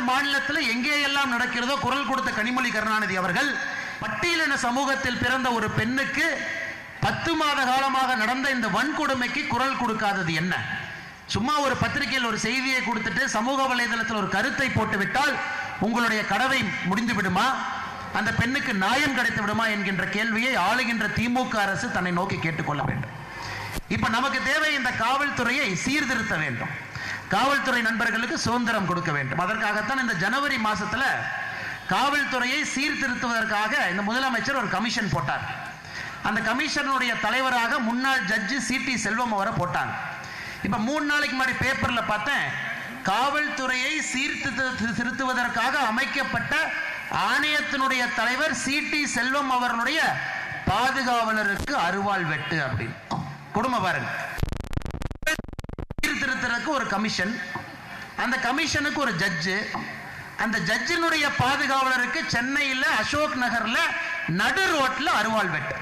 மாநிலத்தில் எங்கே எல்லாம் நடக்கிறதோ குரல் கொடுத்த கனிமொழி கருணாநிதி அவர்கள் பட்டியலின சமூகத்தில் பிறந்த ஒரு பெண்ணுக்கு பத்து மாத காலமாக நடந்த இந்த வன்கொடுமைக்கு குரல் கொடுக்காதது என்ன சும்மா ஒரு பத்திரிகையில் ஒரு செய்தியை கொடுத்துட்டு சமூக வலைதளத்தில் ஒரு கருத்தை போட்டு விட்டால் உங்களுடைய கடவை முடிந்து விடுமா அந்த பெண்ணுக்கு நியாயம் கிடைத்து விடுமா என்கின்ற கேள்வியை ஆளுகின்ற திமுக அரசு தன்னை நோக்கி கேட்டுக்கொள்ள வேண்டும் இப்ப நமக்கு தேவை இந்த காவல்துறையை சீர்திருத்த வேண்டும் காவல்துறை நண்பர்களுக்கு சுதந்திரம் கொடுக்க வேண்டும் அதற்காகத்தான் இந்த ஜனவரி மாசத்துல காவல்துறையை சீர்திருத்துவதற்காக இந்த முதலமைச்சர் ஒரு கமிஷன் போட்டார் அந்த கமிஷனுடைய தலைவராக முன்னாள் ஜட்ஜு சி டி செல்வம் அவரை போட்டாங்க இப்ப மூணு நாளைக்கு முன்னாடி பேப்பர்ல பார்த்தேன் காவல்துறையை சீர்திருத்த திருத்துவதற்காக அமைக்கப்பட்ட ஆணையத்தினுடைய தலைவர் சி டி செல்வம் அவர்களுடைய பாதுகாவலருக்கு அருவாள் வெட்டு அப்படின்னு கொடுமை பாருங்க சீர்திருத்தறதுக்கு ஒரு கமிஷன் அந்த கமிஷனுக்கு ஒரு ஜட்ஜு அந்த ஜட்ஜினுடைய பாதுகாவலருக்கு சென்னையில் அசோக் நகர்ல நடு ரோட்ல அருவாள் வெட்டு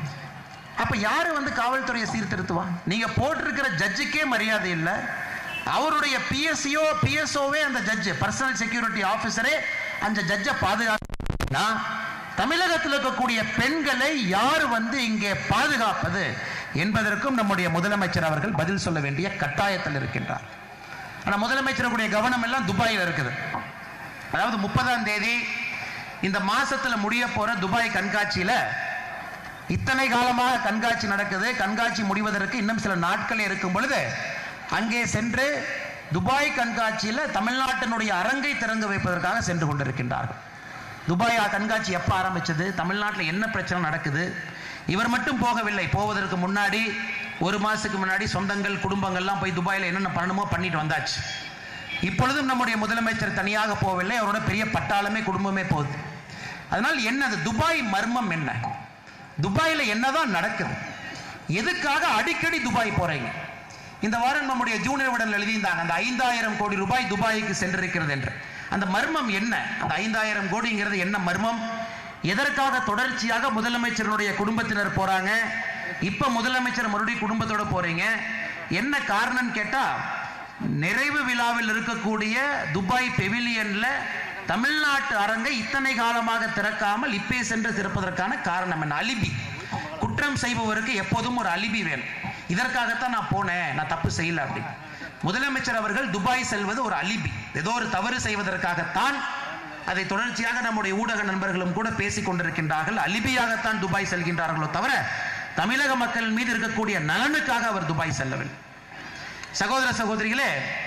அப்ப யாரு வந்து காவல்துறையை சீர்திருத்துவா நீங்க போட்டிருக்கிற ஜட்ஜுக்கே மரியாதை இல்லை அவருடைய பிஎஸ்சியோ பிஎஸ்ஓவே அந்த ஜட்ஜ் பர்சனல் செக்யூரிட்டி ஆபீசரே அந்த ஜட்ஜை பாதுகாக்கா தமிழகத்தில் இருக்கக்கூடிய பெண்களை யார் வந்து இங்கே பாதுகாப்பது என்பதற்கும் நம்முடைய முதலமைச்சர் அவர்கள் பதில் சொல்ல வேண்டிய கட்டாயத்தில் இருக்கின்றார் ஆனா முதலமைச்சருடைய கவனம் எல்லாம் துபாயில் இருக்குது அதாவது முப்பதாம் தேதி இந்த மாசத்துல முடிய போற துபாய் கண்காட்சியில இத்தனை காலமாக கண்காட்சி நடக்குது கண்காட்சி முடிவதற்கு இன்னும் சில நாட்கள் இருக்கும் பொழுது அங்கே சென்று துபாய் கண்காட்சியில தமிழ்நாட்டினுடைய அரங்கை திறந்து வைப்பதற்காக சென்று கொண்டிருக்கின்றார்கள் துபாய் கண்காட்சி எப்ப ஆரம்பிச்சது தமிழ்நாட்டில் என்ன பிரச்சனை நடக்குது இவர் மட்டும் போகவில்லை போவதற்கு முன்னாடி ஒரு மாசத்துக்கு முன்னாடி சொந்தங்கள் குடும்பங்கள்லாம் போய் துபாயில் என்னென்ன பண்ணணுமோ பண்ணிட்டு வந்தாச்சு இப்பொழுதும் நம்முடைய முதலமைச்சர் தனியாக போகவில்லை அவரோட பெரிய பட்டாளமே குடும்பமே போகுது அதனால் என்னது துபாய் மர்மம் என்ன துபாயில் என்னதான் நடக்குது எதுக்காக அடிக்கடி துபாய் போறீங்க இந்த வாரம் நம்முடைய ஜூனியர் உடன் எழுதியிருந்தாங்க அந்த ஐந்தாயிரம் கோடி ரூபாய் துபாய்க்கு சென்றிருக்கிறது என்று அந்த மர்மம் என்ன அந்த ஐந்தாயிரம் கோடிங்கிறது என்ன மர்மம் எதற்காக தொடர்ச்சியாக முதலமைச்சருடைய குடும்பத்தினர் போறாங்க இப்ப முதலமைச்சர் மறுபடியும் குடும்பத்தோட போறீங்க என்ன காரணம் கேட்டா நிறைவு விழாவில் இருக்கக்கூடிய துபாய் பெவிலியன்ல தமிழ்நாட்டு அரங்கை இத்தனை காலமாக திறக்காமல் இப்பே சென்று திறப்பதற்கான காரணம் என்ன அலிபி குற்றம் செய்பவருக்கு எப்போதும் ஒரு அலிபி வேணும் இதற்காகத்தான் நான் போனேன் நான் தப்பு செய்யல அப்படி முதலமைச்சர் அவர்கள் துபாய் செல்வது ஒரு அலிபி ஏதோ ஒரு தவறு செய்வதற்காகத்தான் அதை தொடர்ச்சியாக நம்முடைய ஊடக நண்பர்களும் கூட பேசிக் கொண்டிருக்கின்றார்கள் அலிபியாகத்தான் துபாய் செல்கின்றார்களோ தவிர தமிழக மக்கள் மீது இருக்கக்கூடிய நலனுக்காக அவர் துபாய் செல்லவில்லை சகோதர சகோதரிகளே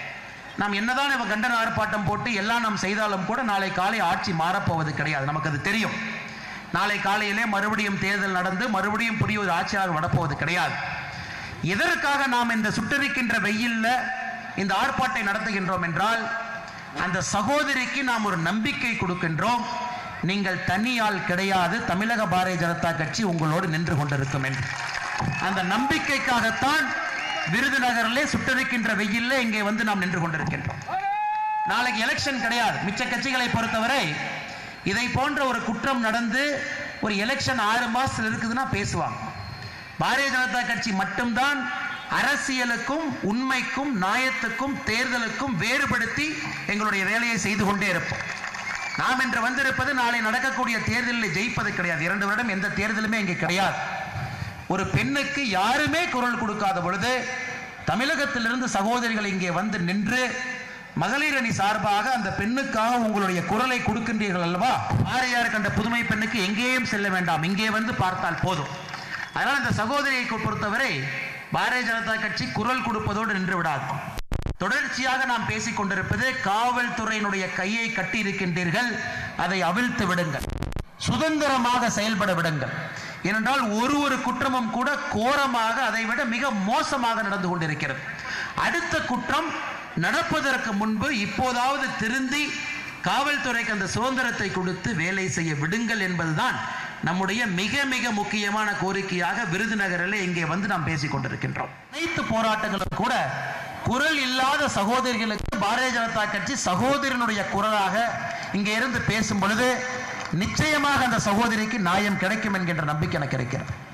நாம் என்னதான் இவன் கண்டன ஆர்ப்பாட்டம் போட்டு எல்லாம் நாம் செய்தாலும் கூட நாளை காலை ஆட்சி மாறப்போவது கிடையாது நமக்கு அது தெரியும் நாளை காலையிலே மறுபடியும் தேர்தல் நடந்து மறுபடியும் புதிய ஒரு ஆட்சியாளர் வரப்போவது கிடையாது எதற்காக நாம் இந்த சுட்டரிக்கின்ற வெயில்ல இந்த ஆர்ப்பாட்டை நடத்துகின்றோம் என்றால் அந்த சகோதரிக்கு நாம் ஒரு நம்பிக்கை கொடுக்கின்றோம் நீங்கள் தனியால் கிடையாது தமிழக பாரதிய ஜனதா கட்சி உங்களோடு நின்று கொண்டிருக்கும் என்று அந்த நம்பிக்கைக்காகத்தான் விருதுநகரிலே சுட்டரிக்கின்ற வெயில்ல இங்கே வந்து நாம் நின்று கொண்டிருக்கின்றோம் நாளைக்கு எலெக்ஷன் கிடையாது மிச்ச கட்சிகளை பொறுத்தவரை இதை போன்ற ஒரு குற்றம் நடந்து ஒரு எலெக்ஷன் ஆறு மாசத்துல இருக்குதுன்னா பேசுவாங்க பாரதிய ஜனதா கட்சி மட்டும்தான் அரசியலுக்கும் உண்மைக்கும் நியாயத்துக்கும் தேர்தலுக்கும் வேறுபடுத்தி எங்களுடைய வேலையை செய்து கொண்டே இருப்போம் நாம் இன்று வந்திருப்பது நாளை நடக்கக்கூடிய தேர்தலில் ஜெயிப்பது கிடையாது இரண்டு வருடம் எந்த தேர்தலுமே இங்கே கிடையாது ஒரு பெண்ணுக்கு யாருமே குரல் கொடுக்காத பொழுது தமிழகத்திலிருந்து சகோதரிகள் இங்கே வந்து நின்று மகளிர் அணி சார்பாக அந்த பெண்ணுக்காக உங்களுடைய குரலை கொடுக்கின்றீர்கள் அல்லவா ஆரையார் கண்ட புதுமை பெண்ணுக்கு எங்கேயும் செல்ல வேண்டாம் இங்கே வந்து பார்த்தால் போதும் அதனால் இந்த சகோதரியை பொறுத்தவரை பாரதிய ஜனதா கட்சி குரல் கொடுப்பதோடு நின்று விடாது தொடர்ச்சியாக நாம் பேசிக் கொண்டிருப்பது காவல்துறையினுடைய கையை கட்டி இருக்கின்றீர்கள் அதை அவிழ்த்து விடுங்கள் சுதந்திரமாக செயல்பட விடுங்கள் ஏனென்றால் ஒரு ஒரு குற்றமும் கூட கோரமாக அதை விட மிக மோசமாக நடந்து கொண்டிருக்கிறது அடுத்த குற்றம் நடப்பதற்கு முன்பு இப்போதாவது திருந்தி காவல்துறைக்கு அந்த சுதந்திரத்தை கொடுத்து வேலை செய்ய விடுங்கள் என்பதுதான் நம்முடைய மிக மிக முக்கியமான கோரிக்கையாக விருதுநகரில் இங்கே வந்து நாம் பேசிக் கொண்டிருக்கின்றோம் அனைத்து போராட்டங்களும் கூட குரல் இல்லாத சகோதரிகளுக்கு பாரதிய ஜனதா கட்சி சகோதரனுடைய குரலாக இங்கே இருந்து பேசும் பொழுது நிச்சயமாக அந்த சகோதரிக்கு நியாயம் கிடைக்கும் என்கின்ற நம்பிக்கை எனக்கு இருக்கிறது